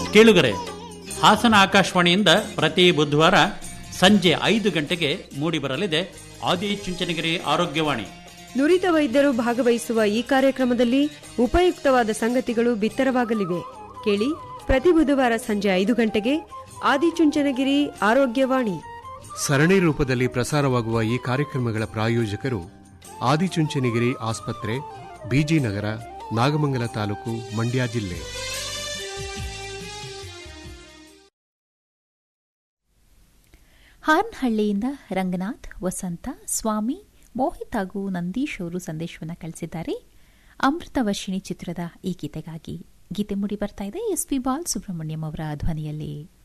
ಕೇಳುಗರೆ ಹಾಸನ ಆಕಾಶವಾಣಿಯಿಂದ ಪ್ರತಿ ಬುಧವಾರ ಸಂಜೆ ಐದು ಗಂಟೆಗೆ ಮೂಡಿಬರಲಿದೆ ಆದಿಚುಂಚನಗಿರಿ ಆರೋಗ್ಯವಾಣಿ ನುರಿತ ವೈದ್ಯರು ಭಾಗವಹಿಸುವ ಈ ಕಾರ್ಯಕ್ರಮದಲ್ಲಿ ಉಪಯುಕ್ತವಾದ ಸಂಗತಿಗಳು ಬಿತ್ತರವಾಗಲಿವೆ ಕೇಳಿ ಪ್ರತಿ ಬುಧವಾರ ಸಂಜೆ ಐದು ಗಂಟೆಗೆ ಆದಿಚುಂಚನಗಿರಿ ಆರೋಗ್ಯವಾಣಿ ಸರಣಿ ರೂಪದಲ್ಲಿ ಪ್ರಸಾರವಾಗುವ ಈ ಕಾರ್ಯಕ್ರಮಗಳ ಪ್ರಾಯೋಜಕರು ಆದಿಚುಂಚನಗಿರಿ ಆಸ್ಪತ್ರೆ ಬಿಜಿ ನಗರ ನಾಗಮಂಗಲ ತಾಲೂಕು ಮಂಡ್ಯ ಜಿಲ್ಲೆ ಹಾರ್ನಹಳ್ಳಿಯಿಂದ ರಂಗನಾಥ್ ವಸಂತ ಸ್ವಾಮಿ ಮೋಹಿತ್ ಹಾಗೂ ನಂದೀಶ್ ಅವರು ಸಂದೇಶವನ್ನು ಕಳಿಸಿದ್ದಾರೆ ಅಮೃತ ವರ್ಷಿಣಿ ಚಿತ್ರದ ಈ ಗೀತೆಗಾಗಿ ಗೀತೆ ಮುಡಿ ಬರ್ತಾ ಇದೆ ಎಸ್ ಪಿ ಬಾಲ್ ಸುಬ್ರಹ್ಮಣ್ಯಂ ಅವರ ಧ್ವನಿಯಲ್ಲಿ